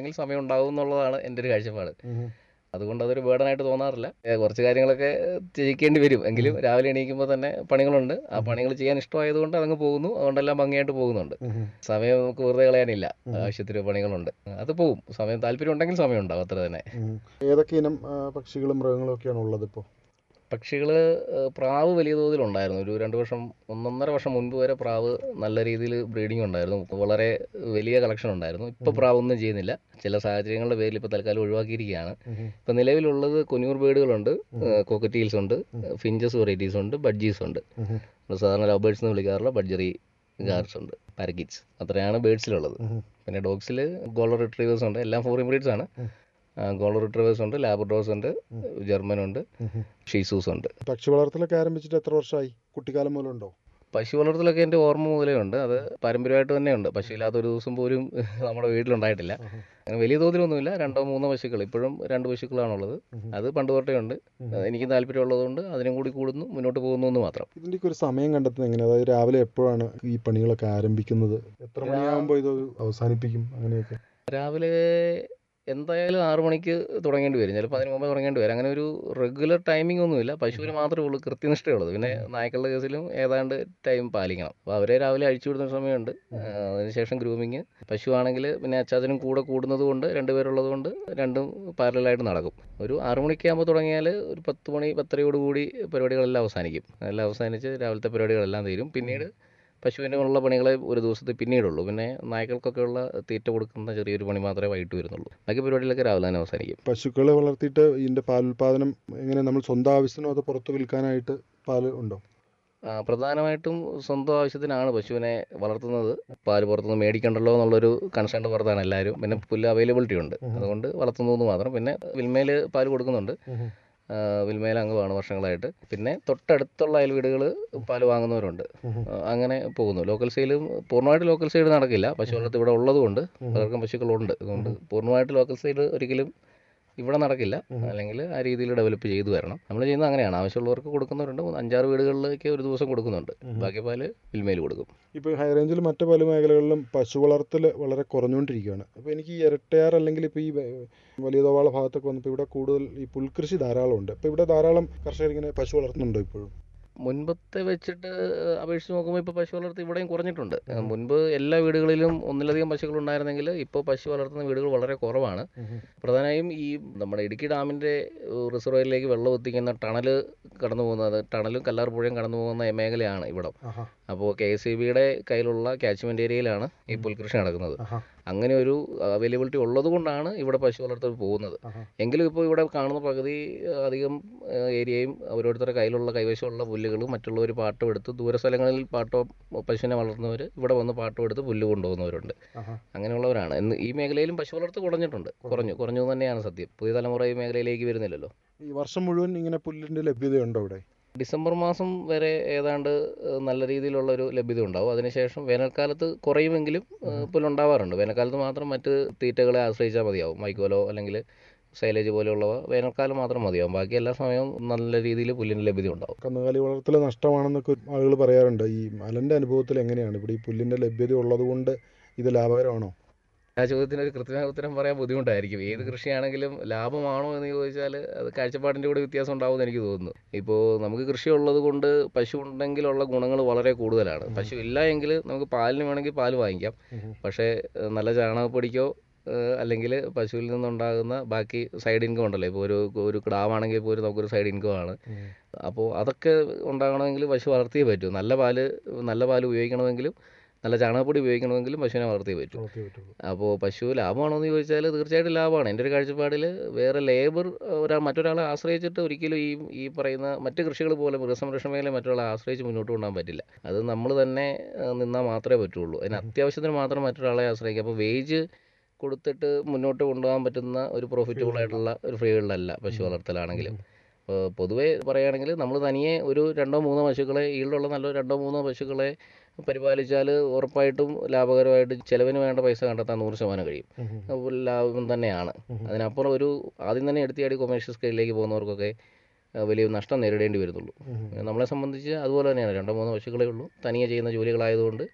ഉണ്ടെങ്കിൽ സമയം ഉണ്ടാവും എന്നുള്ളതാണ് എൻ്റെ ഒരു കാഴ്ചപ്പാട് അതുകൊണ്ട് അതൊരു ബേർഡനായിട്ട് തോന്നാറില്ല ഏ, കുറച്ച് കാര്യങ്ങളൊക്കെ ചെയ്യിക്കേണ്ടി വരും എങ്കിലും രാവിലെ എണീക്കുമ്പോൾ തന്നെ പണികളുണ്ട് ആ പണികൾ ചെയ്യാൻ ഇഷ്ടമായതുകൊണ്ട് അതങ്ങ് പോകുന്നു അതുകൊണ്ടെല്ലാം ഭംഗിയായിട്ട് പോകുന്നുണ്ട് സമയം നമുക്ക് വെറുതെ കളയാനില്ല ആവശ്യത്തിന് പണികളുണ്ട് അത് പോകും സമയം താല്പര്യം ഉണ്ടെങ്കിൽ സമയം ഉണ്ടാവും അത്ര തന്നെ ഏതൊക്കെ ഇനം ആ, പക്ഷികളും മൃഗങ്ങളും ഒക്കെയാണ് ഉള്ളത് ഇപ്പോൾ പക്ഷികൾ പ്രാവ് വലിയ തോതിലുണ്ടായിരുന്നു ഒരു രണ്ട് വർഷം ഒന്നൊന്നര വർഷം മുൻപ് വരെ പ്രാവ് നല്ല രീതിയിൽ ബ്രീഡിംഗ് ഉണ്ടായിരുന്നു വളരെ വലിയ കളക്ഷൻ ഉണ്ടായിരുന്നു ഇപ്പോൾ പ്രാവ് ഒന്നും ചെയ്യുന്നില്ല ചില സാഹചര്യങ്ങളുടെ പേരിൽ ഇപ്പോൾ തൽക്കാലം ഒഴിവാക്കിയിരിക്കുകയാണ് ഇപ്പോൾ നിലവിലുള്ളത് കൊന്നൂർ ബേഡുകളുണ്ട് കോക്കറ്റീൽസ് ഉണ്ട് ഫിഞ്ചസ് വെറൈറ്റീസ് ഉണ്ട് ബഡ്ജീസ് ഉണ്ട് നമ്മൾ സാധാരണ ലവ് ബേഡ്സ് എന്ന് വിളിക്കാറുള്ള ബഡ്ജറി ഗാർഡ്സ് ഉണ്ട് പാരക്കിറ്റ്സ് അത്രയാണ് ബേഡ്സിലുള്ളത് പിന്നെ ഡോഗ്സിൽ ഗോൾഡൻ റിട്രീവേഴ്സ് ഉണ്ട് എല്ലാം ഫോറിൻ ബ്രീഡ്സ് ആണ് ഗോൾഡൻ റിട്രീവേഴ്സ് ഉണ്ട് ലാബ്രഡോർസ് ഉണ്ട് ജർമ്മൻ ഉണ്ട് ഷീസൂസ് ഉണ്ട് പക്ഷി വളർത്തലൊക്കെ ആരംഭിച്ചിട്ട് എത്ര വർഷമായി കുട്ടിക്കാലം മുതൽ ഉണ്ടോ പശു വളർത്തലൊക്കെ എൻ്റെ ഓർമ്മ മുതലേ ഉണ്ട് അത് പാരമ്പര്യമായിട്ട് തന്നെ ഉണ്ട് പശു ഇല്ലാത്ത ഒരു ദിവസം പോലും നമ്മുടെ വീട്ടിലുണ്ടായിട്ടില്ല അങ്ങനെ വലിയ തോതിലൊന്നുമില്ല രണ്ടോ മൂന്നോ പശുക്കൾ ഇപ്പോഴും രണ്ട് പശുക്കളാണുള്ളത് അത് പണ്ട് തൊട്ടേ ഉണ്ട് എനിക്ക് താല്പര്യമുള്ളതുകൊണ്ട് അതിനും കൂടി കൂടുന്നു മുന്നോട്ട് പോകുന്നു എന്ന് മാത്രം ഇതിൻ്റെയൊക്കെ ഒരു സമയം കണ്ടെത്തുന്നത് എങ്ങനെയാണ് അതായത് രാവിലെ എപ്പോഴാണ് ഈ പണികളൊക്കെ ആരംഭിക്കുന്നത് എത്ര മണിയാകുമ്പോൾ ഇത് അവസാനിപ്പിക്കും അങ്ങനെയൊക്കെ രാവിലെ എന്തായാലും ആറു മണിക്ക് തുടങ്ങേണ്ടി വരും ചിലപ്പോൾ അതിന് മുമ്പേ തുടങ്ങേണ്ടി വരും അങ്ങനെ ഒരു റെഗുലർ ടൈമിംഗ് ഒന്നുമില്ല പശുവിന് മാത്രമേ ഉള്ളൂ കൃത്യനിഷ്ഠയുള്ളത് പിന്നെ നായ്ക്കളുടെ കേസിലും ഏതാണ്ട് ടൈം പാലിക്കണം അപ്പോൾ അവരെ രാവിലെ അഴിച്ചു വിടുന്ന സമയമുണ്ട് ആ, അതിനുശേഷം ഗ്രൂമിങ് പശു ആണെങ്കിൽ പിന്നെ അച്ചാച്ചനും കൂടെ കൂടുന്നത് കൊണ്ട് രണ്ടുപേരുള്ളത് കൊണ്ട് രണ്ടും പാരലായിട്ട് നടക്കും ഒരു ആറു മണിക്ക് ആകുമ്പോൾ തുടങ്ങിയാൽ ഒരു പത്ത് മണി പത്തരയോട് കൂടി പരിപാടികളെല്ലാം അവസാനിക്കും എല്ലാം അവസാനിച്ച് രാവിലത്തെ പരിപാടികളെല്ലാം തീരും പിന്നീട് പശുവിനുള്ള പണികളെ ഒരു ദിവസത്തെ പിന്നീടുള്ളൂ പിന്നെ നായ്ക്കൾക്കൊക്കെ ഉള്ള തീറ്റ കൊടുക്കുന്ന ചെറിയൊരു പണി മാത്രമേ വൈകിട്ട് വരുന്നുള്ളൂ ബാക്കി പരിപാടികളൊക്കെ രാവിലെ തന്നെ അവസാനിക്കും പശുക്കളെ വളർത്തിയിട്ട് ഇതിൻ്റെ പാലുൽപാദനം എങ്ങനെ നമ്മൾ സ്വന്തം ആവശ്യത്തിനോ അതോ പുറത്ത് വിൽക്കാനായിട്ട് പാല് ഉണ്ടോ ആ, പ്രധാനമായിട്ടും സ്വന്തം ആവശ്യത്തിനാണ് പശുവിനെ വളർത്തുന്നത് പാല് പുറത്തുനിന്ന് മേടിക്കണ്ടല്ലോ എന്നുള്ളൊരു കൺസേൺ പുറത്താണ് എല്ലാവരും പിന്നെ പുല്ല് അവൈലബിലിറ്റി ഉണ്ട് അതുകൊണ്ട് വളർത്തുന്നു എന്ന് മാത്രം പിന്നെ വിൽമയിൽ പാല് കൊടുക്കുന്നുണ്ട് ആ, വിൽമയിൽ അംഗമാണ് വർഷങ്ങളായിട്ട് പിന്നെ തൊട്ടടുത്തുള്ള അയൽ വീടുകൾ പാല് വാങ്ങുന്നവരുണ്ട് ആ, അങ്ങനെ പോകുന്നു ലോക്കൽ സെയിലും പൂർണ്ണമായിട്ട് ലോക്കൽ സൈഡ് നടക്കില്ല പശു വളർത്ത് ഇവിടെ ഉള്ളതുകൊണ്ട് പലർക്കും പശുക്കളുണ്ട് അതുകൊണ്ട് പൂർണ്ണമായിട്ട് ലോക്കൽ സൈഡ് ഒരിക്കലും ഇവിടെ നടക്കില്ല അല്ലെങ്കിൽ ആ രീതിയിൽ ഡെവലപ്പ് ചെയ്തു വരണം നമ്മൾ ചെയ്യുന്നത് അങ്ങനെയാണ് ആവശ്യമുള്ളവർക്ക് കൊടുക്കുന്നവരുണ്ട് അഞ്ചാറ് വീടുകളിലേക്ക് ഒരു ദിവസം കൊടുക്കുന്നുണ്ട് ബാക്കി പാല് വിൽമയിൽ കൊടുക്കും ഇപ്പോൾ ഹൈ റേഞ്ചിൽ മറ്റ് പല മേഖലകളിലും പശു വളർത്തൽ വളരെ കുറഞ്ഞുകൊണ്ടിരിക്കുകയാണ് അപ്പോൾ എനിക്ക് ഈ ഇരട്ടയാർ അല്ലെങ്കിൽ ഇപ്പോൾ ഈ വ- വലിയ തോവാള ഭാഗത്തൊക്കെ വന്നപ്പോൾ ഇവിടെ കൂടുതൽ ഈ പുൽകൃഷി ധാരാളം ഉണ്ട് അപ്പോൾ ഇവിടെ ധാരാളം കർഷകർ ഇങ്ങനെ പശു വളർത്തുന്നുണ്ടോ ഇപ്പോഴും മുൻപത്തെ വെച്ചിട്ട് അപേക്ഷിച്ച് നോക്കുമ്പോൾ ഇപ്പോൾ പശു വളർത്തി ഇവിടെയും കുറഞ്ഞിട്ടുണ്ട് മുൻപ് എല്ലാ വീടുകളിലും ഒന്നിലധികം പശുക്കൾ ഉണ്ടായിരുന്നെങ്കിൽ ഇപ്പോൾ പശു വളർത്തുന്ന വീടുകൾ വളരെ കുറവാണ് പ്രധാനമായും ഈ നമ്മുടെ ഇടുക്കി ഡാമിൻ്റെ റിസർവറിലേക്ക് വെള്ളം എത്തിക്കുന്ന ടണൽ കടന്നു പോകുന്നത് ടണലും കല്ലാർ പുഴയും കടന്നു പോകുന്ന മേഖലയാണ് ഇവിടം ആഹാ അപ്പോൾ കെ എസ് ഇ ബിയുടെ കയ്യിലുള്ള ക്യാച്ച്മെൻ്റ് ഏരിയയിലാണ് ഈ പുൽകൃഷി നടക്കുന്നത് ആഹാ അങ്ങനെ ഒരു അവൈലബിലിറ്റി ഉള്ളത് കൊണ്ടാണ് ഇവിടെ പശു വളർത്തൽ പോകുന്നത് ആഹാ. എങ്കിലും ഇപ്പോൾ ഇവിടെ കാണുന്ന പകുതി ആ, അധികം ആ, ഏരിയയും ഓരോരുത്തരുടെ കയ്യിലുള്ള കൈവശമുള്ള പുല്ലുകളും മറ്റുള്ളവർ പാട്ടം എടുത്ത് ദൂര സ്ഥലങ്ങളിൽ പാട്ടോ പശുവിനെ വളർത്തുന്നവർ ഇവിടെ വന്ന് പാട്ടം എടുത്ത് പുല്ല് കൊണ്ടുപോകുന്നവരുണ്ട് ആഹാ അങ്ങനെയുള്ളവരാണ് ഇന്ന് ഈ മേഖലയിലും പശു വളർത്ത് കുറഞ്ഞിട്ടുണ്ട് കുറഞ്ഞു കുറഞ്ഞു എന്ന് തന്നെയാണ് സത്യം പുതിയ തലമുറ ഈ മേഖലയിലേക്ക് വരുന്നില്ലല്ലോ ഈ വർഷം മുഴുവൻ ഇങ്ങനെ പുല്ലിൻ്റെ ലഭ്യതയുണ്ടോ ഇവിടെ ഡിസംബർ മാസം വരെ ഏതാണ്ട് ഏഹ്, നല്ല രീതിയിലുള്ള ഒരു ലഭ്യത ഉണ്ടാവും അതിനുശേഷം വേനൽക്കാലത്ത് കുറയുമെങ്കിലും ഏഹ്, പുല്ലുണ്ടാവാറുണ്ട് വേനൽക്കാലത്ത് മാത്രം മറ്റ് തീറ്റകളെ ആശ്രയിച്ചാൽ മതിയാവും വൈക്കോലോ അല്ലെങ്കിൽ സൈലേജ് പോലെയുള്ളവ വേനൽക്കാലം മാത്രം മതിയാവും ബാക്കി എല്ലാ സമയവും നല്ല രീതിയിൽ പുല്ലിന് ലഭ്യത ഉണ്ടാവും കന്നുകാലി വളർത്തൽ നഷ്ടമാണെന്നൊക്കെ ആളുകൾ പറയാറുണ്ട് ഈ അലൻ്റെ അനുഭവത്തിൽ എങ്ങനെയാണ് ഇവിടെ ഈ പുല്ലിൻ്റെ ലഭ്യത ഉള്ളതുകൊണ്ട് ഇത് ലാഭകരമാണോ ആ ചോദ്യത്തിന് ഒരു കൃത്യമായ ഉത്തരം പറയാൻ ബുദ്ധിമുട്ടായിരിക്കും ഏത് കൃഷിയാണെങ്കിലും ലാഭമാണോ എന്ന് ചോദിച്ചാൽ അത് കാഴ്ചപ്പാടിൻ്റെ കൂടെ വ്യത്യാസം ഉണ്ടാവുമെന്ന് എനിക്ക് തോന്നുന്നു ഇപ്പോൾ നമുക്ക് കൃഷി ഉള്ളത് കൊണ്ട് പശു ഉണ്ടെങ്കിലുള്ള ഗുണങ്ങൾ വളരെ കൂടുതലാണ് പശു ഇല്ല എങ്കിൽ നമുക്ക് പാലിന് വേണമെങ്കിൽ പാല് വാങ്ങിക്കാം പക്ഷേ ഏഹ്, നല്ല ചാണകപ്പൊടിക്കോ ഏഹ്, അല്ലെങ്കിൽ പശുവിൽ നിന്നുണ്ടാകുന്ന ബാക്കി സൈഡ് ഇൻകം ഉണ്ടല്ലോ ഇപ്പോൾ ഒരു ഒരു കിടാവാണെങ്കിൽ പോലും നമുക്കൊരു സൈഡ് ഇൻകം ആണ് അപ്പോൾ അതൊക്കെ ഉണ്ടാകണമെങ്കിൽ പശു വളർത്തിയേ പറ്റൂ നല്ല പാല് നല്ല പാല് ഉപയോഗിക്കണമെങ്കിലും നല്ല ചാണകപ്പൊടി ഉപയോഗിക്കണമെങ്കിലും പശുവിനെ വളർത്തിയേ പറ്റൂ ഓക്കെ പറ്റുള്ളൂ അപ്പോൾ പശു ലാഭമാണോ എന്ന് ചോദിച്ചാൽ തീർച്ചയായിട്ടും ലാഭമാണ് എൻ്റെ ഒരു കാഴ്ചപ്പാടിൽ വേറെ ലേബർ ഒരാൾ മറ്റൊരാളെ ആശ്രയിച്ചിട്ട് ഒരിക്കലും ഈ ഈ പറയുന്ന മറ്റ് കൃഷികൾ പോലെ മൃഗസംരക്ഷണ മേഖല മറ്റൊരാളെ ആശ്രയിച്ച് മുന്നോട്ട് കൊണ്ടുപോകാൻ പറ്റില്ല അത് നമ്മൾ തന്നെ ഏഹ്, നിന്നാൽ മാത്രമേ പറ്റുള്ളൂ അതിന് അത്യാവശ്യത്തിന് മാത്രം മറ്റൊരാളെ ആശ്രയിക്കുക അപ്പോൾ വേജ് കൊടുത്തിട്ട് മുന്നോട്ട് കൊണ്ടുപോകാൻ പറ്റുന്ന ഒരു പ്രോഫിറ്റബിൾ ആയിട്ടുള്ള ഒരു ഫീൽഡല്ല പശു വളർത്തലാണെങ്കിലും അപ്പോൾ പൊതുവേ പറയുകയാണെങ്കിൽ നമ്മൾ തനിയെ ഒരു രണ്ടോ മൂന്നോ പശുക്കളെ ഈൽഡുള്ള നല്ല രണ്ടോ മൂന്നോ പശുക്കളെ പരിപാലിച്ചാൽ ഉറപ്പായിട്ടും ലാഭകരമായിട്ട് ചിലവിന് വേണ്ട പൈസ കണ്ടെത്താൻ നൂറ് ശതമാനം കഴിയും അപ്പോൾ ലാഭം തന്നെയാണ് അതിനപ്പുറം ഒരു ആദ്യം തന്നെ എടുത്തിയാടി കൊമേഴ്ഷ്യൽ സ്കെയിലിലേക്ക് പോകുന്നവർക്കൊക്കെ ആ, വലിയ നഷ്ടം നേരിടേണ്ടി വരുന്നുള്ളൂ നമ്മളെ സംബന്ധിച്ച് അതുപോലെ തന്നെയാണ് രണ്ടോ മൂന്നോ പശുക്കളേ ഉള്ളൂ തനിയെ ചെയ്യുന്ന ജോലികളായതുകൊണ്ട്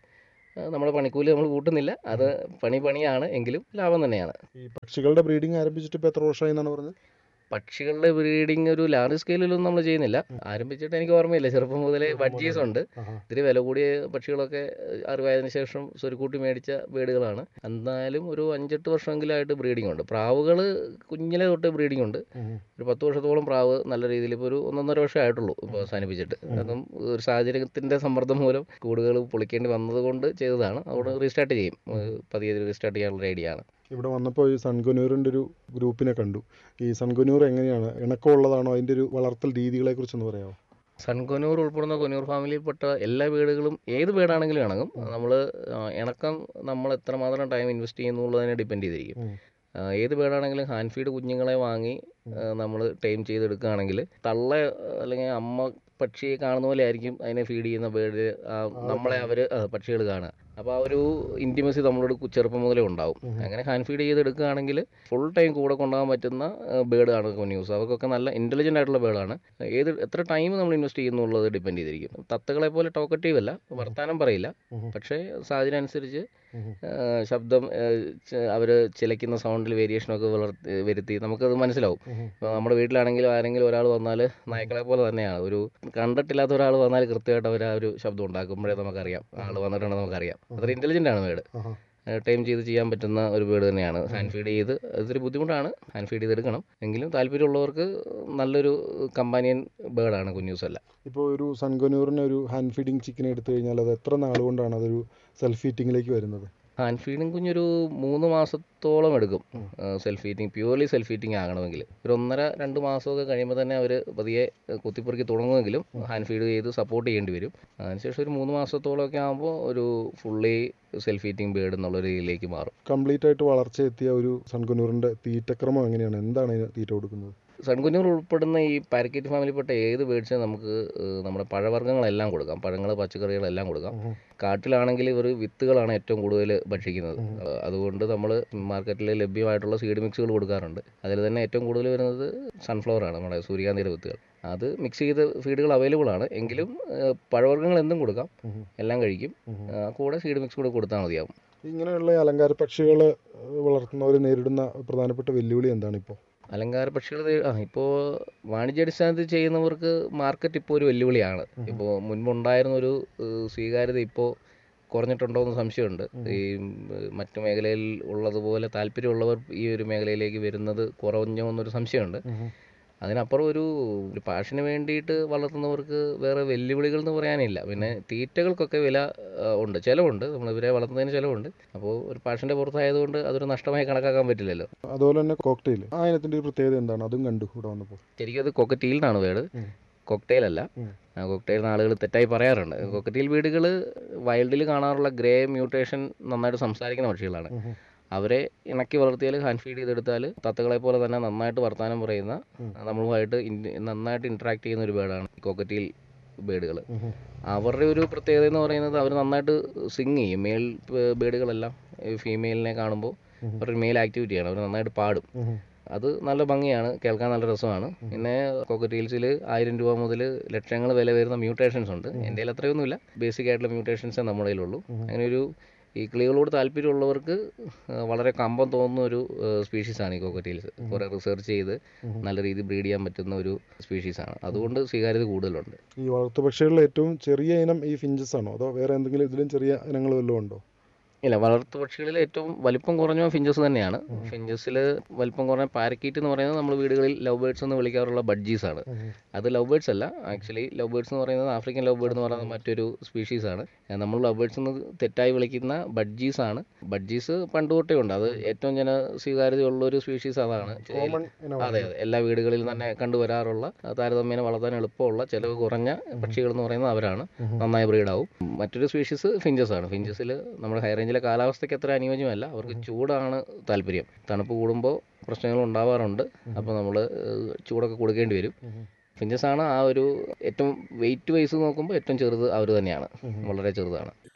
ആ, നമ്മുടെ പണിക്കൂലി നമ്മൾ കൂട്ടുന്നില്ല അത് പണി പണിയാണ് എങ്കിലും ലാഭം തന്നെയാണ് ഈ പക്ഷികളുടെ ബ്രീഡിംഗ് ആരംഭിച്ചിട്ട് ഇപ്പോൾ എത്ര വർഷമായി എന്നാണ് പറഞ്ഞത് പക്ഷികളുടെ ബ്രീഡിങ് ഒരു ലാർജ് സ്കെയിലൊന്നും നമ്മൾ ചെയ്യുന്നില്ല ആരംഭിച്ചിട്ട് എനിക്ക് ഓർമ്മയില്ല ചെറുപ്പം മുതലേ ബഡ്ജീസ് ഉണ്ട് ആഹാ. ഇത്തിരി വില കൂടിയ പക്ഷികളൊക്കെ ഏഹ്, അറിവായതിനു ശേഷം സ്വരുക്കൂട്ടി മേടിച്ച വീടുകളാണ് എന്നാലും ഒരു അഞ്ചെട്ട് വർഷമെങ്കിലും ആയിട്ട് ബ്രീഡിംഗ് ഉണ്ട് പ്രാവുകൾ കുഞ്ഞിലെ തൊട്ട് ബ്രീഡിംഗ് ഉണ്ട് ഉം. ഒരു പത്ത് വർഷത്തോളം പ്രാവ് നല്ല രീതിയിൽ ഇപ്പോൾ ഒരു ഒന്നൊന്നര വർഷമേ ആയിട്ടുള്ളൂ ഇപ്പോൾ അവസാനിപ്പിച്ചിട്ട് അതും ഒരു സാഹചര്യത്തിൻ്റെ സമ്മർദ്ദം മൂലം കൂടുകൾ പൊളിക്കേണ്ടി വന്നതുകൊണ്ട് ചെയ്തതാണ് അതുകൊണ്ട് റീസ്റ്റാർട്ട് ചെയ്യും ഏഹ്, പതിയെ റീസ്റ്റാർട്ട് ചെയ്യാനുള്ള ഐഡിയ ആണ് ഇവിടെ വന്നപ്പോൾ ഈ സൺകൊനൂറിൻ്റെ ഒരു ഗ്രൂപ്പിനെ കണ്ടു ഈ സൺകൊനൂർ എങ്ങനെയാണ് ഇണക്കമുള്ളതാണോ അതിൻ്റെ ഒരു വളർത്തൽ രീതികളെ കുറിച്ചൊന്ന് പറയാമോ സൺകൊന്നൂർ ഉൾപ്പെടുന്ന കൊന്നൂർ ഫാമിലിയിൽപ്പെട്ട എല്ലാ വീടുകളും ഏത് വീടാണെങ്കിലും ഇണങ്ങും നമ്മൾ ഇണക്കം നമ്മൾ എത്രമാത്രം ടൈം ഇൻവെസ്റ്റ് ചെയ്യുന്നു എന്നുള്ളതിനെ ഡിപ്പെൻഡ് ചെയ്തിരിക്കും ഉം. ആ, ഏത് വീടാണെങ്കിലും ഹാൻഡ് ഫീഡ് കുഞ്ഞുങ്ങളെ വാങ്ങി നമ്മൾ ടൈം ചെയ്തെടുക്കുകയാണെങ്കിൽ തള്ള അല്ലെങ്കിൽ അമ്മ പക്ഷിയെ കാണുന്ന പോലെ ആയിരിക്കും അതിനെ ഫീഡ് ചെയ്യുന്ന ബേഡ് നമ്മളെ അവർ പക്ഷികൾ കാണുക അപ്പോൾ ആ ഒരു ഇൻറ്റിമസി നമ്മളോട് കു- ചെറുപ്പം മുതലേ ഉണ്ടാവും അങ്ങനെ ഹാൻഡ് ഫീഡ് ചെയ്തെടുക്കുകയാണെങ്കിൽ ഫുൾ ടൈം കൂടെ കൊണ്ടുപോകാൻ പറ്റുന്ന ബേഡാണ് കൊന്യൂസ് അവർക്കൊക്കെ നല്ല ഇൻ്റലിജൻ്റ് ആയിട്ടുള്ള ബേഡാണ് ഏത് എത്ര ടൈം നമ്മൾ ഇൻവെസ്റ്റ് ചെയ്യുന്നു എന്നുള്ളത് ഡിപ്പെൻഡ് ചെയ്തിരിക്കും തത്തകളെ പോലെ ടോക്കറ്റീവ് അല്ല വർത്താനം പറയില്ല പക്ഷേ സാഹചര്യം അനുസരിച്ച് ഉം. ആ, ശബ്ദം അവർ ചിലയ്ക്കുന്ന സൗണ്ടിൽ വേരിയേഷനൊക്കെ വളർത്തി വരുത്തി നമുക്കത് മനസ്സിലാവും ഉം. ഇപ്പോൾ നമ്മുടെ വീട്ടിലാണെങ്കിലും ആരെങ്കിലും ഒരാൾ വന്നാൽ നായ്ക്കളെ പോലെ തന്നെയാണ് ഒരു കണ്ടിട്ടില്ലാത്ത ഒരാൾ വന്നാൽ കൃത്യമായിട്ട് അവർ ആ ഒരു ശബ്ദം ഉണ്ടാക്കുമ്പോഴേ നമുക്കറിയാം ആൾ വന്നിട്ടുണ്ടെന്ന് നമുക്കറിയാം അത്ര ഇൻ്റലിജൻ്റ് ആണ് വീട് ആഹാ. ടൈം ചെയ്ത് ചെയ്യാൻ പറ്റുന്ന ഒരു വീട് തന്നെയാണ് ഹാൻഡ് ഫീഡ് ചെയ്ത് അതൊരു ബുദ്ധിമുട്ടാണ് ഹാൻഡ് ഫീഡ് ചെയ്തെടുക്കണം എങ്കിലും താല്പര്യമുള്ളവർക്ക് നല്ലൊരു കമ്പാനിയൻ ബേർഡാണ് കുഞ്ഞൂസ് അല്ല ഇപ്പോൾ ഒരു സൺകൊനൂറിന് ഒരു ഹാൻഡ് ഫീഡിങ് ചിക്കൻ എടുത്തു കഴിഞ്ഞാൽ അത് എത്ര നാൾ കൊണ്ടാണ് അതൊരു സെൽഫ് ഫീറ്റിങ്ങിലേക്ക് വരുന്നത് ഹാൻഡ് ഫീഡിങ് കുഞ്ഞൊരു മൂന്ന് മാസത്തോളം എടുക്കും self feeding purely self feeding ആകണമെങ്കിൽ ഒരു ഒന്നര രണ്ട് മാസമൊക്കെ കഴിയുമ്പോൾ തന്നെ അവർ പതിയെ കുത്തിപ്പെറുക്കി തുടങ്ങുമെങ്കിലും ഹാൻഡ് ഫീഡ് ചെയ്ത് സപ്പോർട്ട് ചെയ്യേണ്ടി വരും അതിനുശേഷം ഒരു മൂന്ന് മാസത്തോളമൊക്കെ ആകുമ്പോൾ ഒരു ഫുള്ളി സെൽഫ് ഫീറ്റിംഗ് ബേർഡ് എന്നുള്ള രീതിയിലേക്ക് മാറും കംപ്ലീറ്റ് ആയിട്ട് വളർച്ചയെത്തിയ ഒരു സൺകൊനൂറിൻ്റെ തീറ്റക്രമം എങ്ങനെയാണ് എന്താണ് അതിന് തീറ്റ കൊടുക്കുന്നത് സൺകുഞ്ഞൂർ ഉൾപ്പെടുന്ന ഈ പാരക്കറ്റ് ഫാമിലിപ്പെട്ട ഏത് ബേഡ്സിനും നമുക്ക് ഏഹ്, നമ്മുടെ പഴവർഗ്ഗങ്ങളെല്ലാം കൊടുക്കാം പഴങ്ങൾ പച്ചക്കറികളെല്ലാം കൊടുക്കാം ഉം. കാട്ടിലാണെങ്കിൽ ഇവർ വിത്തുകളാണ് ഏറ്റവും കൂടുതൽ ഭക്ഷിക്കുന്നത് ഏഹ്, അതുകൊണ്ട് നമ്മൾ മാർക്കറ്റിൽ ലഭ്യമായിട്ടുള്ള സീഡ് മിക്സുകൾ കൊടുക്കാറുണ്ട് അതിൽ തന്നെ ഏറ്റവും കൂടുതൽ വരുന്നത് സൺഫ്ലവർ ആണ് നമ്മുടെ സൂര്യകാന്തിയുടെ വിത്തുകൾ അത് മിക്സ് ചെയ്ത ഫീഡുകൾ അവൈലബിൾ ആണ് എങ്കിലും ഏഹ്, പഴവർഗ്ഗങ്ങൾ എന്തും കൊടുക്കാം ഉം. എല്ലാം കഴിക്കും ഉം. ആ, കൂടെ സീഡ് മിക്സ് കൂടെ കൊടുത്താൽ മതിയാവും ഇങ്ങനെയുള്ള ഈ അലങ്കാര പക്ഷികൾ വളർത്തുന്നവർ നേരിടുന്ന പ്രധാനപ്പെട്ട വെല്ലുവിളി എന്താണ് ഇപ്പോൾ അലങ്കാര പക്ഷികൾ ആ ഇപ്പോൾ വാണിജ്യാടിസ്ഥാനത്തിൽ ചെയ്യുന്നവർക്ക് മാർക്കറ്റ് ഇപ്പോൾ ഒരു വെല്ലുവിളിയാണ് ഇപ്പോൾ മുൻപുണ്ടായിരുന്ന ഒരു ഏഹ്, സ്വീകാര്യത ഇപ്പോൾ കുറഞ്ഞിട്ടുണ്ടോ എന്ന് സംശയമുണ്ട് ഈ ഉം, മറ്റു മേഖലയിൽ ഉള്ളതുപോലെ താല്പര്യമുള്ളവർ ഈ ഒരു മേഖലയിലേക്ക് വരുന്നത് കുറഞ്ഞോ എന്നൊരു സംശയമുണ്ട് അതിനപ്പുറം ഒരു ഒരു പാഷന് വേണ്ടിയിട്ട് വളർത്തുന്നവർക്ക് വേറെ വെല്ലുവിളികൾ എന്ന് പറയാനില്ല പിന്നെ തീറ്റകൾക്കൊക്കെ വില ആ, ഉണ്ട് ചിലവുണ്ട് നമ്മൾ ഇവരെ വളർത്തുന്നതിന് ചിലവുണ്ട് അപ്പോൾ ഒരു പാഷൻ്റെ പുറത്തായതുകൊണ്ട് അതൊരു നഷ്ടമായി കണക്കാക്കാൻ പറ്റില്ലല്ലോ അതുപോലെ തന്നെ കോക്ടെയിൽ ആ ഇനത്തിൻ്റെ ഒരു പ്രത്യേകത എന്താണ് അതും കണ്ടു ഇവിടെ വന്നപ്പോൾ ശരിക്കും അത് കൊക്കറ്റീലിനാണ് വേർഡ് ഉം. കോക്ടെയിൽ അല്ല ഉം. കോക്ടെയിൽ ആളുകൾ തെറ്റായി പറയാറുണ്ട് കൊക്കറ്റീൽ വീടുകൾ വൈൽഡിൽ കാണാറുള്ള ഗ്രേ മ്യൂട്ടേഷൻ നന്നായിട്ട് സംസാരിക്കുന്ന പക്ഷികളാണ് ഉം. അവരെ ഇണക്കി വളർത്തിയാൽ ഹാൻഡ് ഫീഡ് ചെയ്തെടുത്താൽ തത്തകളെ പോലെ തന്നെ നന്നായിട്ട് വർത്തമാനം പറയുന്ന ഉം. നമ്മളുമായിട്ട് ഇൻ- നന്നായിട്ട് ഇൻട്രാക്ട് ചെയ്യുന്ന ഒരു ബേർഡാണ് കോക്കറ്റീൽ ബേഡുകൾ ഉം. അവരുടെ ഒരു പ്രത്യേകത എന്ന് പറയുന്നത് അവർ നന്നായിട്ട് സിങ് ചെയ്യും മെയിൽ ബേഡുകളെല്ലാം ഫീമെയിലിനെ കാണുമ്പോൾ ഉം. അവരുടെ മെയിൽ ആക്ടിവിറ്റിയാണ് അവർ നന്നായിട്ട് പാടും ഉം. അത് നല്ല ഭംഗിയാണ് കേൾക്കാൻ നല്ല രസമാണ് പിന്നെ കോക്കറ്റീൽസിൽ ആയിരം രൂപ മുതൽ ലക്ഷങ്ങൾ വില വരുന്ന മ്യൂട്ടേഷൻസ് ഉണ്ട് എൻ്റെ കയ്യിൽ അത്രയൊന്നുമില്ല ബേസിക് ആയിട്ടുള്ള മ്യൂട്ടേഷൻസേ നമ്മുടെ കയ്യിലുള്ളൂ അങ്ങനെ ഒരു ഈ കിളികളോട് താല്പര്യമുള്ളവർക്ക് ആ, വളരെ കമ്പം തോന്നുന്ന ഒരു സ്പീഷീസാണ് ഈ കോക്കറ്റീൽസ് കുറേ റിസർച്ച് ചെയ്ത് നല്ല രീതിയിൽ ബ്രീഡ് ചെയ്യാൻ പറ്റുന്ന ഒരു സ്പീഷീസാണ് അതുകൊണ്ട് സ്വീകാര്യത കൂടുതലുണ്ട് ഈ വളർത്തുപക്ഷികളിൽ ഏറ്റവും ചെറിയ ഇനം ഈ ഫിഞ്ചസ് ആണോ അതോ വേറെ എന്തെങ്കിലും ഇതിലും ചെറിയ ഇനങ്ങൾ വല്ലതും ഉണ്ടോ ഇല്ല വളർത്തു പക്ഷികളിൽ ഏറ്റവും വലിപ്പം കുറഞ്ഞ ഫിഞ്ചസ് തന്നെയാണ് ഫിഞ്ചസിൽ വലിപ്പം കുറഞ്ഞ പാരക്കീറ്റ് എന്ന് പറയുന്നത് നമ്മൾ വീടുകളിൽ ലവ് ബേർഡ്സ് എന്ന് വിളിക്കാറുള്ള ബഡ്ജീസ് ആണ് അത് ലവ് ബേർഡ്സ് അല്ല ആക്ച്വലി ലവ് ബേർഡ്സ് എന്ന് പറയുന്നത് ആഫ്രിക്കൻ ലവ് ബേർഡ് എന്ന് പറയുന്ന മറ്റൊരു സ്പീഷീസ് ആണ് നമ്മൾ ലവ് ബേർഡ്സ് എന്ന് തെറ്റായി വിളിക്കുന്ന ബഡ്ജീസ് ആണ് ബഡ്ജീസ് പണ്ട് തൊട്ടേ ഉണ്ട് അത് ഏറ്റവും ജന സ്വീകാര്യതയുള്ള ഒരു സ്പീഷീസ് അതാണ് കോമൺ ഇനമാണ് അതെ അതെ എല്ലാ വീടുകളിലും തന്നെ കണ്ടുവരാറുള്ള താരതമ്യേന വളർത്താൻ എളുപ്പമുള്ള ചിലവ് കുറഞ്ഞ പക്ഷികൾ എന്ന് പറയുന്നത് അവരാണ് നന്നായി ബ്രീഡാവും മറ്റൊരു സ്പീഷീസ് ഫിഞ്ചസ് ആണ് ഫിഞ്ചസിൽ നമ്മുടെ ഹൈ റേഞ്ചിലെ കാലാവസ്ഥയ്ക്ക് അത്ര അനുയോജ്യമല്ല അവർക്ക് ചൂടാണ് താല്പര്യം തണുപ്പ് കൂടുമ്പോൾ പ്രശ്നങ്ങൾ ഉണ്ടാവാറുണ്ട് അപ്പോൾ നമ്മൾ ചൂടൊക്കെ കൊടുക്കേണ്ടി വരും ഫിഞ്ചസ് ആണ് ആ ഒരു ഏറ്റവും വെയിറ്റ് വൈസ് നോക്കുമ്പോൾ ഏറ്റവും ചെറുത് അവർ തന്നെയാണ് വളരെ ചെറുതാണ്